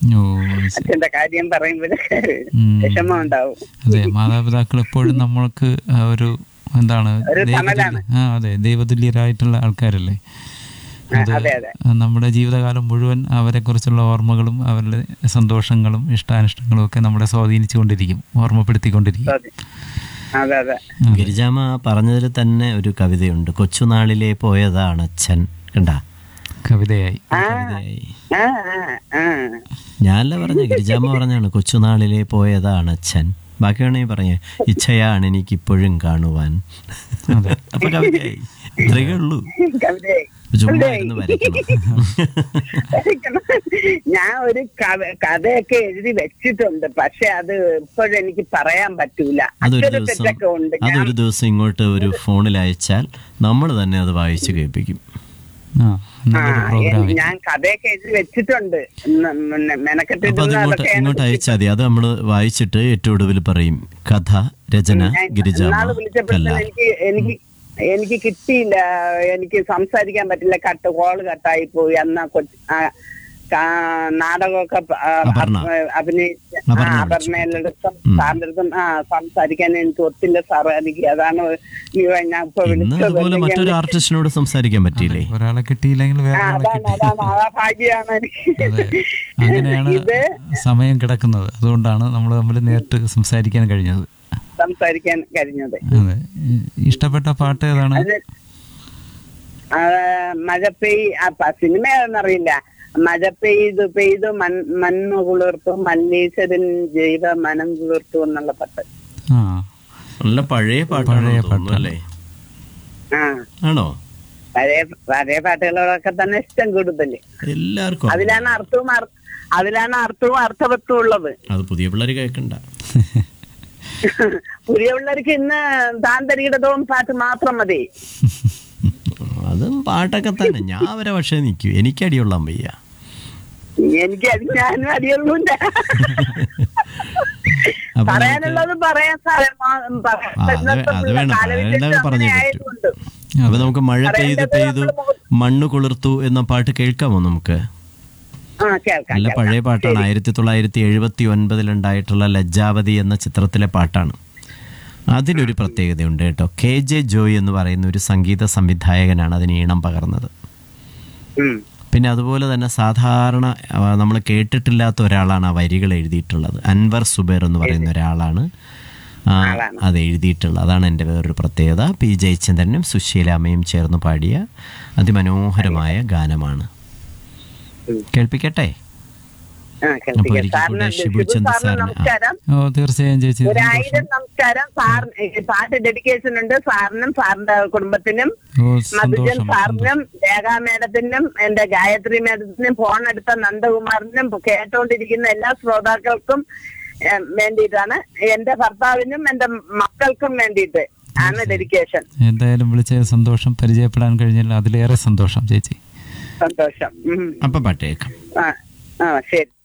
ഓ ശരി. അച്ഛന്റെ കാര്യം പറയുമ്പോഴൊക്കെ ഉം. വിഷമം ഉണ്ടാവും അതെ മാതാപിതാക്കൾ എപ്പോഴും നമ്മൾക്ക് ആ ഒരു എന്താണ് ഒരു ദൈവതുല്യ- തണലാണ്. ആ അതെ ദൈവതുല്യരായിട്ടുള്ള ആൾക്കാരല്ലേ ആ, അത് അതെ അതെ ആ, നമ്മുടെ ജീവിതകാലം മുഴുവൻ അവരെക്കുറിച്ചുള്ള ഓർമ്മകളും അവരുടെ സന്തോഷങ്ങളും ഇഷ്ടാനിഷ്ടങ്ങളും ഒക്കെ നമ്മളെ സ്വാധീനിച്ചുകൊണ്ടിരിക്കും ഓർമ്മപ്പെടുത്തിക്കൊണ്ടിരിക്കും അതെ അതെ അതെ ഗിരിജാമ പറഞ്ഞതിൽ തന്നെ ഒരു കവിതയുണ്ട് കൊച്ചുനാളിലെ പോയതാണ് അച്ഛൻ കണ്ട കവിതയായി ആ കവിതയായി ആ ആ, ആ ഞാനല്ല പറഞ്ഞ ഗിരിജാമ്മ പറഞ്ഞാണ് കൊച്ചുനാളിലെ പോയതാണ് അച്ഛൻ ബാക്കി വേണമെങ്കിൽ പറഞ്ഞ ഇച്ഛയാണ് എനിക്ക് ഇപ്പോഴും കാണുവാൻ അതെ. അപ്പൊ കവിതയായി ഇത്രയേ ഉള്ളൂ കവിതയായി ചുമ്മാ ഇരുന്ന് വരയ്ക്കണം ഞാൻ ഒരു കവ- കഥയൊക്കെ എഴുതി വെച്ചിട്ടുണ്ട് പക്ഷെ അത് ഇപ്പോഴെനിക്ക് പറയാൻ പറ്റൂല അതൊരു അക്ഷര ദിവസം തെറ്റൊക്കെ ഉണ്ട് ഞാൻ അതൊരു ദിവസം ഇങ്ങോട്ട് ഒരു ഫോണിൽ അയച്ചാൽ നമ്മൾ തന്നെ അത് വായിച്ചു കേൾപ്പിക്കും ആ ആ, നല്ലൊരു പ്രോഗ്രാം ഞാൻ കഥയൊക്കെ എഴുതി വെച്ചിട്ടുണ്ട് ന- ന- അപ്പൊ മെനക്കെട്ടിരുന്ന അത് ഇങ്ങോട്ട് അതൊക്കെ ഇങ്ങോട്ട് അയച്ചാൽ മതി അത് നമ്മൾ വായിച്ചിട്ട് ഏറ്റവും ഒടുവിൽ പറയും കഥ രചന ഞാൻ ഗിരിജാമ ഇന്നാള് വിളിച്ചപ്പോഴത്തേന് കല്ല എനിക്ക് എനിക്ക് എനിക്ക് കിട്ടിയില്ല എനിക്ക് സംസാരിക്കാൻ പറ്റില്ല കട്ട് കോള് കട്ടായി പോയി അന്ന് ആ കൊച്ച് ആ, കാ- നാടകമൊക്കെ പ- ആ, അപർണ. അപ്- അഭിനയിച്ച ആ, അപർണ വിളിച്ചു. അപർണയുടെ അടുത്തും ഉം. സാറിന്റെ അടുത്തും ആ സംസാരിക്കാൻ എനിക്ക് ഒത്തില്ല സാറ് എനിക്ക് അതാണ് ഇവ ഞാൻ ഇപ്പൊ ഇന്ന് വിളിച്ചത് അതുപോലെ അല്ലെങ്കിൽ മറ്റൊരു ആർട്ടിസ്റ്റിനോട് സംസാരിക്കാൻ പറ്റിയില്ലേ ഒരാളെ കിട്ടിയില്ലെങ്കിൽ വേറെ ആ, ആളെ അതാണ് കിട്ടി അതാണ് ആ ഭാഗ്യമാണ് എനിക്ക് അതെ അങ്ങനെയാണ് ഇത് സമയം കിടക്കുന്നത് അതുകൊണ്ടാണ് നമ്മൾ തമ്മിൽ നേരിട്ട് സംസാരിക്കാൻ കഴിഞ്ഞത് സംസാരിക്കാൻ കഴിഞ്ഞത് അതെ ഈ ഇഷ്ടപ്പെട്ട പാട്ട് ഏതാണ് അത് ആ, മഴ പെയ് ആ, പ- സിനിമ ഏതെന്നറിയില്ല മഴ പെയ്തു പെയ്തു മൺ മണ്ണ് കുളിർത്തു മല്ലീശ്വരൻ ജൈവ മനം കുളിർത്തു എന്നുള്ള പാട്ട് ആ നല്ല പഴയ പാട്ടാണ് പഴയ തോന്നുന്നു അല്ലേ ആ ആണോ പഴയ പഴയ പാട്ടുകളോടൊക്കെ തന്നെ ഇഷ്ടം കൂടുതൽ എല്ലാവർക്കും അതിലാണ് അർത്ഥവും അർ- അതിലാണ് അർത്ഥവും അർത്ഥവത്വം ഉള്ളത് അത് പുതിയ പിള്ളേർ കേൾക്കണ്ട പുതിയ പിള്ളേർക്ക് ഇന്ന് താൻ തരികിടതവും പാട്ട് മാത്രം മതി അതും പാട്ടൊക്കെ തന്നെ ഞാൻ അവരെ പക്ഷേ നിൽക്കൂ എനിക്ക് അടിയുള്ളാൻ വയ്യ എനിക്ക് അത് ഞാനും അടിയുള്ളൂല്ല അപ്പൊ പറയാനുള്ളത് പറയാൻ സാറേ മാ- പറയാൻ ആ, അത് വേ- അത് വേണം. കാലവിശേഷം പറയേണ്ടത് പറഞ്ഞേ അങ്ങനെ പറ്റൂ. ആയതുകൊണ്ട്. അപ്പൊ നമുക്ക് മഴ പെയ്ത് പറയേണ്ടത് പെയ്തു നമ്മള് മണ്ണ് കുളിർത്തു എന്ന പാട്ട് കേൾക്കാമോ നമുക്ക് ആ കേൾക്കാം നല്ല കേൾക്കാം. പഴയ പാട്ടാണ് ആയിരത്തി തൊള്ളായിരത്തി എഴുപത്തി ഒൻപതിലുണ്ടായിട്ടുള്ള ലജ്ജാവതി എന്ന ചിത്രത്തിലെ പാട്ടാണ് അതിനൊരു പ്രത്യേകതയുണ്ട് കേട്ടോ കെ ജെ ജോയ് എന്ന് പറയുന്ന ഒരു സംഗീത സംവിധായകനാണ് അതിന് ഈണം പകർന്നത് ഉം. പിന്നെ അതുപോലെ തന്നെ സാധാരണ നമ്മൾ കേട്ടിട്ടില്ലാത്ത ഒരാളാണ് ആ വരികൾ എഴുതിയിട്ടുള്ളത് അൻവർ സുബൈർ എന്ന് പറയുന്ന ഒരാളാണ് ആ, അത് എഴുതിയിട്ടുള്ളത് അതാണ് എൻ്റെ വേറൊരു പ്രത്യേകത പി ജയചന്ദ്രനും സുശീലാമ്മയും ചേർന്ന് പാടിയ അതിമനോഹരമായ ഗാനമാണ് ഉം. ആ, കേൾപ്പിക്കട്ടെ കേൾപ്പിക്കാം. അപ്പോൾ ഒരിക്കൽ സാറിന് കൂടെ ഷിബു ഷിബു ചന്ദ് സാറിന് സാറിന് ആ. നമസ്കാരം ഓ തീർച്ചയായും ചേച്ചി ഒരായിരം നമസ്കാരം സാറിന് ഈ പാട്ട് ഡെഡിക്കേഷൻ ഉണ്ട് സാറിനും സാറിന്റെ കുടുംബത്തിനും ഓ മധുജൻ സന്തോഷം സാറിനും രേഖാ മേഡത്തിനും എന്റെ ഗായത്രി മേഡത്തിനും ഫോൺ എടുത്ത നന്ദകുമാറിനും കേട്ടോണ്ടിരിക്കുന്ന എല്ലാ ശ്രോതാക്കൾക്കും ഏഹ്, വേണ്ടിയിട്ടാണ് എന്റെ ഭർത്താവിനും എന്റെ മക്കൾക്കും വേണ്ടിയിട്ട് ആണ് ഡെഡിക്കേഷൻ എന്തായാലും വിളിച്ച സന്തോഷം പരിചയപ്പെടാൻ കഴിഞ്ഞാൽ അതിലേറെ സന്തോഷം ചേച്ചി സന്തോഷം ഉം. അപ്പം പാട്ട് കേൾക്കാം ആ ആ ശരി